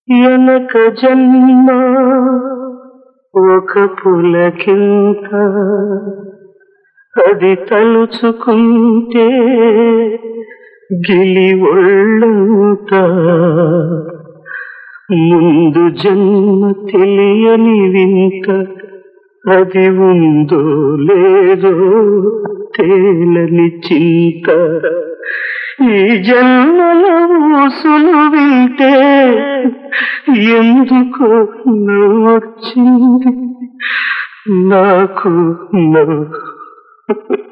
ఎనక జన్మ ఒక పులకింత అది తలుచుకుంటే గిలి ఒళ్ళంత ముందు జన్మ తెలియని వింత అది ఉందో లేదో తేలని చింత ఈ జన్మల ఊసులు వింటే ఎందుకు నవ్వొచ్చింది నాకు నవ్వు